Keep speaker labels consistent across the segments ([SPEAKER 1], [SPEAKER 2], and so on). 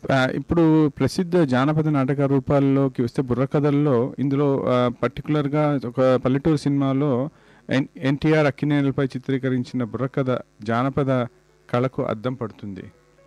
[SPEAKER 1] ఆ, ఇప్పుడు ప్రసిద్ధ జానపద నాటక రూపాల్లోకి వస్తే బుర్రకథల్లో ఇందులో ఆ, పర్టికులర్గా ఒక పల్లెటూరు సినిమాలో ఎన్ ఎన్టీఆర్ అక్కినేలపై చిత్రీకరించిన బుర్రకథ జానపద కళకు అద్దం పడుతుంది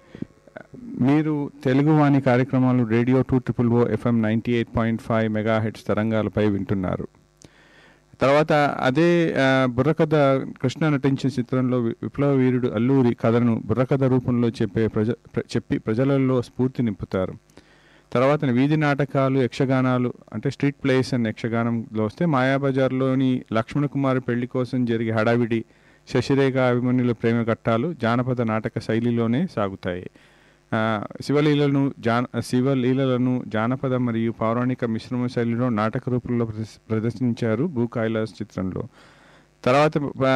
[SPEAKER 1] మీరు తెలుగు వాణి కార్యక్రమాలు radio two triple O FM ninety eight point five megahertz తరంగాలపై వింటున్నారు తర్వాత అదే ఆ, బుర్రకథ కృష్ణ నటించిన చిత్రంలో వి- విప్లవ వీరుడు అల్లూరి కథను బుర్రకథ రూపంలో చెప్పే ప్రజ ప్ర- చెప్పి ప్రజలలో స్ఫూర్తి నింపుతారు తర్వాత వీధి నాటకాలు యక్షగానాలు అంటే స్ట్రీట్ ప్లేస్ అండ్ యక్షగానంలో వస్తే మాయాబజార్లోని లక్ష్మణ కుమార్ పెళ్లి కోసం జరిగే హడావిడి శశిరేఖ అభిమన్యుల ప్రేమ ఘట్టాలు జానపద నాటక శైలిలోనే సాగుతాయి ఆ, శివలీలను జాన శివలీలలను జానపద మరియు పౌరాణిక మిశ్రమ శైలిలో నాటక రూపంలో ప్రదర్శ- ప్రదర్శించారు భూ కైలాస్ చిత్రంలో తర్వాత ఆ,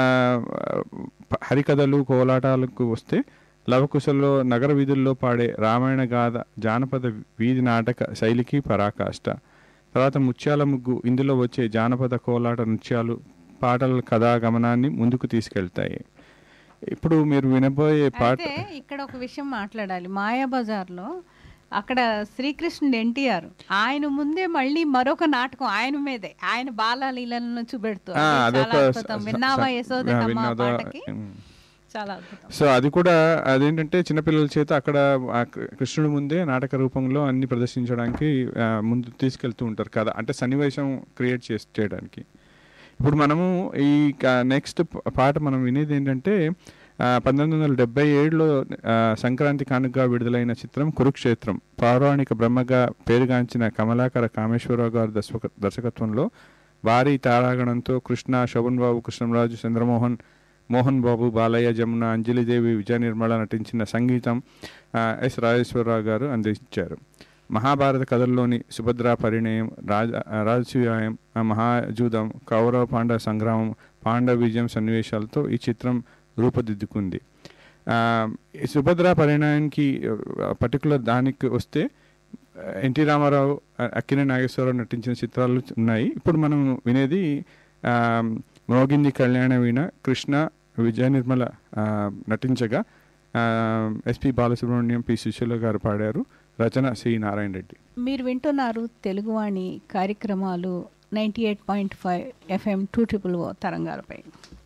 [SPEAKER 1] ప- హరికథలు కోలాటాలకు వస్తే లవకుశల్లో నగర వీధుల్లో పాడే రామాయణ గాథ జానపద వీధి నాటక శైలికి పరాకాష్ట తర్వాత ముత్యాల ముగ్గు ఇందులో వచ్చే జానపద కోలాట నృత్యాలు పాటల కథా గమనాన్ని ముందుకు తీసుకెళ్తాయి ఇప్పుడు మీరు వినబోయే పాట
[SPEAKER 2] అయితే ఇక్కడ ఒక విషయం మాట్లాడాలి మాయాబజార్లో అక్కడ శ్రీకృష్ణుడు ఎన్టీఆర్ ఆయన ముందే మళ్ళీ మరొక నాటకం ఆయన మీదే ఆయన బాలలీలను చూపెడుతూ
[SPEAKER 1] ఆ,
[SPEAKER 2] అది
[SPEAKER 1] అదొక
[SPEAKER 2] చాలా
[SPEAKER 1] స-
[SPEAKER 2] అద్భుతం
[SPEAKER 1] స-
[SPEAKER 2] విన్నావా
[SPEAKER 1] స-
[SPEAKER 2] యశోదమ్మ
[SPEAKER 1] విన్నోద-
[SPEAKER 2] పాటకి
[SPEAKER 1] ఉమ్.
[SPEAKER 2] చాలా అద్భుతం
[SPEAKER 1] సో అది కూడా అదేంటంటే చిన్నపిల్లల చేత అక్కడ ఆ కృ- కృష్ణుడి ముందే నాటక రూపంలో అన్ని ప్రదర్శించడానికి ఆ, ముందు తీసుకెళ్తూ ఉంటారు కదా అంటే సన్నివేశం క్రియేట్ చేసి చేయడానికి ఇప్పుడు మనము ఈ నెక్స్ట్ పాట మనం వినేది ఏంటంటే ఆ, పంతొమ్మిది వందల డెబ్బై ఏడులో ఆ, సంక్రాంతి కానుకగా విడుదలైన చిత్రం కురుక్షేత్రం పౌరాణిక బ్రహ్మగా పేరుగాంచిన కమలాకర కామేశ్వరరావు గారి దర్శక దర్శకత్వంలో భారీ తారాగణంతో కృష్ణ శోభన్ బాబు కృష్ణరాజు చంద్రమోహన్ మోహన్ బాబు బాలయ్య జమున అంజలిదేవి విజయ నిర్మల నటించిన సంగీతం ఆ, ఎస్ రాజేశ్వరరావు గారు అందించారు మహాభారత కథల్లోని సుభద్ర పరిణయం రాజ రాజసూయాయం ఆ, మహాజూదం కౌరవ పాండవ సంగ్రామం పాండవ విజయం సన్నివేశాలతో ఈ చిత్రం రూపుదిద్దుకుంది ఆ, ఈ సుభద్ర పరిణయానికి పర్టికులర్ దానికి వస్తే ఎన్టీ రామారావు ఆ, అక్కినే నాగేశ్వరరావు నటించిన చిత్రాలు ఉన్నాయి ఇప్పుడు మనం వినేది ఆ, మ్రోగింది కళ్యాణ వీణ కృష్ణ విజయ నిర్మల ఆ, నటించగా ఆ, ఎస్పి బాలసుబ్రహ్మణ్యం పి సుశీల గారు పాడారు రచన సి నారాయణ రెడ్డి
[SPEAKER 2] మీరు వింటున్నారు తెలుగువాణి కార్యక్రమాలు ninety eight point five FM two triple O తరంగాలపై